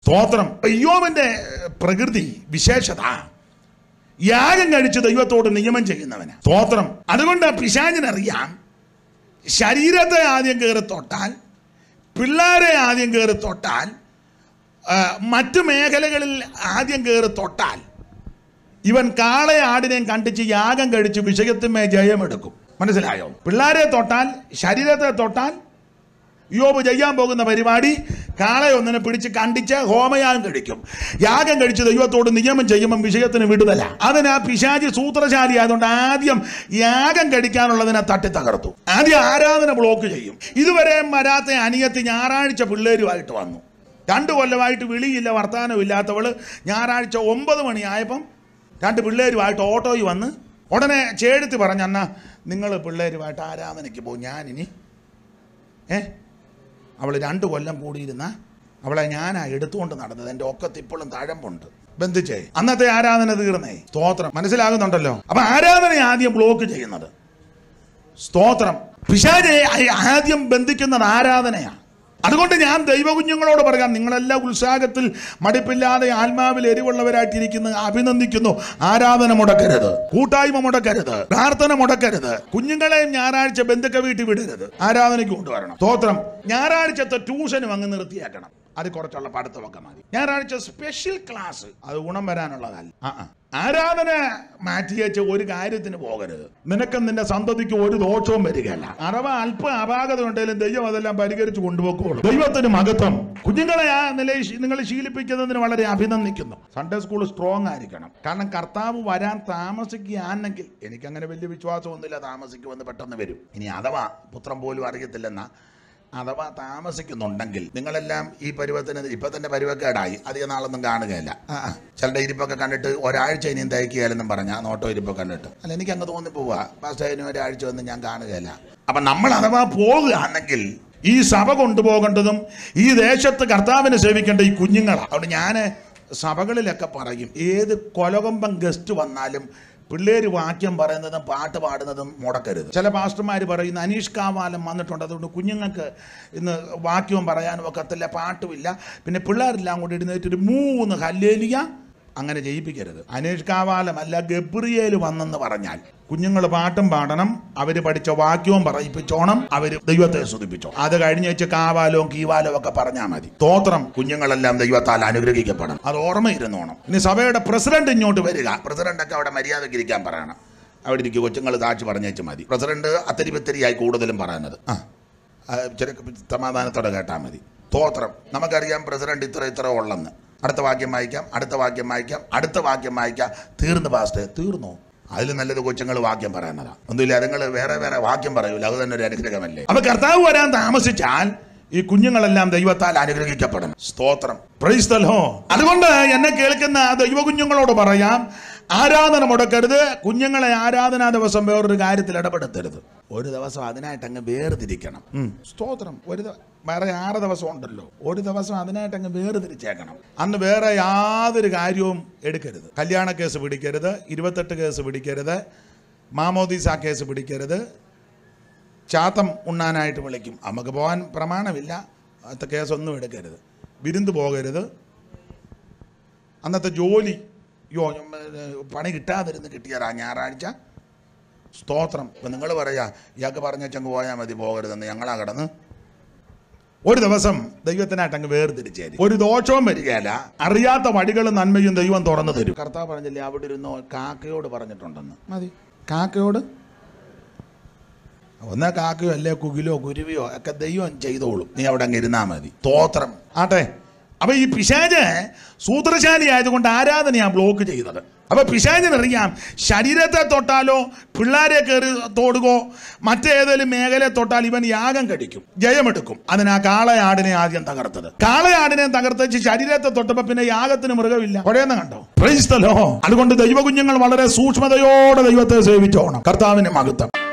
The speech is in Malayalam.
സ്തോത്രം അയ്യോവന്റെ പ്രകൃതി വിശേഷത യാഗം കഴിച്ച് ദൈവത്തോട് നിയമം ചെയ്യുന്നവന് സ്തോത്രം അതുകൊണ്ട് പിശാചിനറിയാം ശരീരത്തെ ആദ്യം കയറി തൊട്ടാൽ പിള്ളേരെ ആദ്യം കയറി തൊട്ടാൽ ആ, മറ്റു മേഖലകളിൽ ആദ്യം കയറി തൊട്ടാൽ ഇവൻ കാളെ ആടിനെയും കണ്ടിച്ച് യാഗം കഴിച്ച് വിഷയത്തിന്മേ ജയമെടുക്കും മനസ്സിലായോ പിള്ളേരെ തൊട്ടാൽ ശരീരത്തെ തൊട്ടാൽ യോബ് ചെയ്യാൻ പോകുന്ന പരിപാടി കാളെ ഒന്നിനെ പിടിച്ച് കണ്ടിച്ച് ഹോമയാഗം കഴിക്കും യാഗം കഴിച്ച് ദൈവത്തോട് നിയമം ചെയ്യുമ്പം വിഷയത്തിന് വിടുതല അതിന് ആ പിശാചി സൂത്രശാലി ആയതുകൊണ്ട് ആദ്യം യാഗം കഴിക്കാനുള്ളതിനെ തട്ടി തകർത്തു ആദ്യം ആരാധന ബ്ലോക്ക് ചെയ്യും ഇതുവരെ വരാത്ത അനിയത്തി ഞായറാഴ്ച പിള്ളേരുമായിട്ട് വന്നു രണ്ട് കൊല്ലമായിട്ട് വിളിയില്ല വർത്തമാനം ഇല്ലാത്തവള് ഞായറാഴ്ച ഒമ്പത് മണിയായപ്പം രണ്ട് പിള്ളേരുമായിട്ട് ഓട്ടോയിൽ വന്ന് ഉടനെ ചേടുത്തി പറഞ്ഞ നിങ്ങൾ പിള്ളേരുമായിട്ട് ആരാധനയ്ക്ക് പോകും ഞാനിനി ഏ അവൾ രണ്ട് കൊല്ലം കൂടിയിരുന്ന അവളെ ഞാനാ എടുത്തുകൊണ്ട് നടന്നത് എൻ്റെ ഒക്കത്ത് ഇപ്പോഴും തഴമ്പുണ്ട് ബന്ധിച്ചേ അന്നത്തെ ആരാധന തീർന്നേ സ്തോത്രം മനസ്സിലാകുന്നുണ്ടല്ലോ അപ്പൊ ആരാധന ആദ്യം ബ്ലോക്ക് ചെയ്യുന്നത് സ്തോത്രം പിശാചെ ആദ്യം ബന്ധിക്കുന്നത് ആരാധനയാണ് അതുകൊണ്ട് ഞാൻ ദൈവകുഞ്ഞുങ്ങളോട് പറയാം നിങ്ങളെല്ലാം ഉത്സാഹത്തിൽ മടിപ്പില്ലാതെ ആത്മാവിൽ എരിവുള്ളവരായിട്ടിരിക്കുന്ന അഭിനന്ദിക്കുന്നു ആരാധന മുടക്കരുത് കൂട്ടായ്മ മുടക്കരുത് പ്രാർത്ഥന മുടക്കരുത് കുഞ്ഞുങ്ങളെയും ഞായറാഴ്ച ബന്ധുക്ക വീട്ടിൽ വിടരുത് ആരാധനയ്ക്ക് കൊണ്ടുവരണം സ്തോത്രം ഞായറാഴ്ചത്തെ ട്യൂഷനും അങ്ങ് നിർത്തിയാക്കണം അത് കുറച്ചുള്ള പഠിത്തമൊക്കെ മതി ഞായറാഴ്ച സ്പെഷ്യൽ ക്ലാസ് അത് ഗുണം വരാനുള്ളതല്ല ആ ആ. ആരാധന മാറ്റിയേച്ച് ഒരു കാര്യത്തിന് പോകരുത് നിനക്കും നിന്റെ സന്തതിക്ക് ഒരു ദോഷവും വരികയല്ല അഥവാ അല്പ അപാകത ഉണ്ടെങ്കിലും ദൈവം അതെല്ലാം പരിഹരിച്ചു കൊണ്ടുപോകുള്ളൂ ദൈവത്തിന് മഹത്വം കുഞ്ഞുങ്ങളെ ആ നിലയിൽ ശീ- നിങ്ങൾ ശീലിപ്പിക്കുന്നതിന് വളരെ അഭിനന്ദിക്കുന്നു സൺഡേ സ്കൂൾ സ്ട്രോങ് ആയിരിക്കണം കാരണം കർത്താവ് വരാൻ താമസിക്കുകയാണെങ്കിൽ എനിക്കങ്ങനെ വലിയ വിശ്വാസമൊന്നുമില്ല താമസിക്കുമെന്ന് പെട്ടെന്ന് വരും ഇനി അഥവാ പുത്രം പോലും അറിയത്തില്ലെന്ന അഥവാ താമസിക്കുന്നുണ്ടെങ്കിൽ നിങ്ങളെല്ലാം ഈ പരുവത്തിന് ഇപ്പൊ തന്നെ പരുവക്കേടായി അധിക നാളൊന്നും കാണുകയില്ല ആ ആ. ചിലരുടെ ഇരിപ്പൊക്കെ കണ്ടിട്ട് ഒരാഴ്ച ഇനിയും തയ്ക്കുകയില്ലെന്നും പറഞ്ഞാൽ നോട്ടോ ഇരിപ്പൊക്കെ കണ്ടിട്ട് അല്ല എനിക്ക് അങ്ങ് തോന്നി പോവാ പാസ്റ്റേന് ഒരാഴ്ച ഒന്നും ഞാൻ കാണുകയില്ല അപ്പൊ നമ്മൾ അഥവാ പോകുകയാണെങ്കിൽ ഈ സഭ കൊണ്ടുപോകേണ്ടതും ഈ ദേശത്ത് കർത്താവിനെ സേവിക്കേണ്ട ഈ കുഞ്ഞുങ്ങളാണ് അതുകൊണ്ട് ഞാൻ സഭകളിലൊക്കെ പറയും ഏത് കൊലകൊമ്പം ഗസ്റ്റ് വന്നാലും പിള്ളേര് വാക്യം പറയുന്നതും പാട്ട് പാടുന്നതും മുടക്കരുത് ചില പാസ്റ്റർമാർ പറയുന്നു അനീഷ് കാവാലം വന്നിട്ടുണ്ട് അതുകൊണ്ട് കുഞ്ഞുങ്ങൾക്ക് ഇന്ന് വാക്യവും പറയാനും ഒക്കത്തില്ല പാട്ടുമില്ല പിന്നെ പിള്ളേരെല്ലാം കൂടി എഴുന്നേറ്റ് ഒരു മൂന്ന് ഹല്ലേലിയ അങ്ങനെ ചെയ്യിപ്പിക്കരുത് അനീഷ് കാവാലം അല്ല ഗബ്രിയേൽ വന്നെന്ന് പറഞ്ഞാൽ കുഞ്ഞുങ്ങൾ പാട്ടും പാടണം അവർ പഠിച്ച വാക്യവും പറയിപ്പിച്ചോണം അവർ ദൈവത്തെ സ്തുതിപ്പിച്ചോ അത് കഴിഞ്ഞ് വെച്ച് കാവാലവും കീവാലവും ഒക്കെ പറഞ്ഞാൽ മതി സ്തോത്രം കുഞ്ഞുങ്ങളെല്ലാം ദൈവത്താൽ അനുഗ്രഹിക്കപ്പെടണം അത് ഓർമ്മയിരുന്നോണം ഇനി സഭയുടെ പ്രസിഡന്റ് ഇങ്ങോട്ട് വരിക പ്രസിഡന്റൊക്കെ അവിടെ മര്യാദയ്ക്ക് ഇരിക്കാൻ പറയണം അവിടെ ഇരിക്കും കൊച്ചുങ്ങൾ താഴ്ച പറഞ്ഞേച്ച് മതി പ്രസിഡന്റ് അത്തിരി പത്തിരിയായി കൂടുതലും പറയുന്നത് ആ ആ, ചെറിയ സമാധാനത്തോടെ കേട്ടാൽ മതി സ്തോത്രം നമുക്കറിയാം പ്രസിഡന്റ് ഇത്ര ഇത്ര ഉള്ളെന്ന് അടുത്ത വാക്യം വായിക്കാം അടുത്ത വാക്യം വായിക്കാം അടുത്ത വാക്യം വായിക്കാം തീർന്നു പാസ്റ്റേ തീർന്നു അതിൽ നല്ലത് കൊച്ചുങ്ങൾ വാക്യം പറയുന്നതാ ഒന്നുമില്ല അതുങ്ങൾ വേറെ വേറെ വാക്യം പറയൂല അത് തന്നെ ഒരു അനുഗ്രഹമല്ലേ അപ്പൊ കർത്താവ് വരാൻ താമസിച്ചാൽ ഈ കുഞ്ഞുങ്ങളെല്ലാം ദൈവത്താൽ അനുഗ്രഹിക്കപ്പെടണം സ്തോത്രം പ്രൈസ്തലോ അതുകൊണ്ട് എന്നെ കേൾക്കുന്ന ദൈവ കുഞ്ഞുങ്ങളോട് പറയാം ആരാധന മുടക്കരുത് കുഞ്ഞുങ്ങളെ ആരാധനാ ദിവസം വേറൊരു കാര്യത്തിൽ ഇടപെടുത്തരുത് ഒരു ദിവസം അതിനായിട്ട് അങ്ങ് വേർതിരിക്കണം ഉം. സ്തോത്രം ഒരു ദ- വേറെ ആറ് ദിവസം ഉണ്ടല്ലോ ഒരു ദിവസം അതിനായിട്ട് അങ്ങ് വേർതിരിച്ചേക്കണം അന്ന് വേറെ യാതൊരു കാര്യവും എടുക്കരുത് കല്യാണ കേസ് പിടിക്കരുത് ഇരുപത്തെട്ട് കേസ് പിടിക്കരുത് മാമോദീസ കേസ് പിടിക്കരുത് ചാത്തം ഉണ്ണാനായിട്ട് വിളിക്കും നമുക്ക് പോകാൻ പ്രമാണമില്ല അന്നത്തെ കേസൊന്നും എടുക്കരുത് വിരുന്ന് പോകരുത് അന്നത്തെ ജോലി യോ ഉം, ഏ, പണി കിട്ടാതിരുന്ന് കിട്ടിയതാ ഞായറാഴ്ച സ്തോത്രം ഇപ്പം നിങ്ങൾ പറയാ ഇയാൾക്ക് പറഞ്ഞങ്ങ് പോയാൽ മതി പോകരുതെന്ന് ഞങ്ങളാ കിടന്ന് ഒരു ദിവസം ദൈവത്തിനായിട്ട് അങ്ങ് വേർതിരിച്ചേരി ഒരു ദോഷവും വരികയല്ല അറിയാത്ത വഴികളും നന്മയും ദൈവം തുറന്നു തരും കർത്താവ് പറഞ്ഞില്ലേ അവിടെ ഇരുന്നോ കാക്കയോട് പറഞ്ഞിട്ടുണ്ടെന്ന് മതി കാക്കയോട് ഒന്നേ കാക്കയോ അല്ലേ കുകിലോ കുരുവിയോ ഒക്കെ ദൈവം ചെയ്തോളും നീ അവിടെ അങ്ങ് ഇരുന്നാ മതി സ്തോത്രം ആട്ടെ അപ്പൊ ഈ പിശാജ് സൂത്രശാലി ആയതുകൊണ്ട് ആരാധനയാ ബ്ലോക്ക് ചെയ്തത് അപ്പൊ പിശാചിനറിയാം ശരീരത്തെ തൊട്ടാലോ പിള്ളേരെ കയറി തൊടുകോ മറ്റേതെങ്കിലും മേഖലയെ തൊട്ടാൽ ഇവൻ യാഗം കഴിക്കും ജയമെടുക്കും അതിനാ കാളയാടിനെ ആദ്യം തകർത്തത് കാളയാടിനെ തകർത്തച്ച് ശരീരത്തെ തൊട്ടപ്പോ പിന്നെ യാഗത്തിന് മൃഗമില്ല കുഴയെന്ന് കണ്ടോ പ്രൈസ്തലോ അതുകൊണ്ട് ദൈവകുഞ്ഞുങ്ങൾ വളരെ സൂക്ഷ്മതയോടെ ദൈവത്തെ സേവിച്ചോണം കർത്താവിന് മഹത്വം